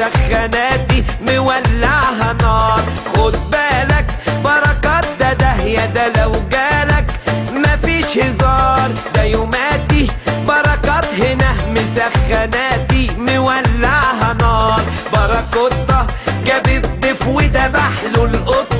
مسخناتي مولعها نار خد بالك بركات ده داهية ده لو جالك مفيش هزار ده يوماتي بركات هنا مسخناتي مولعها نار باراكوتا جاب الضيف وذبح له القطة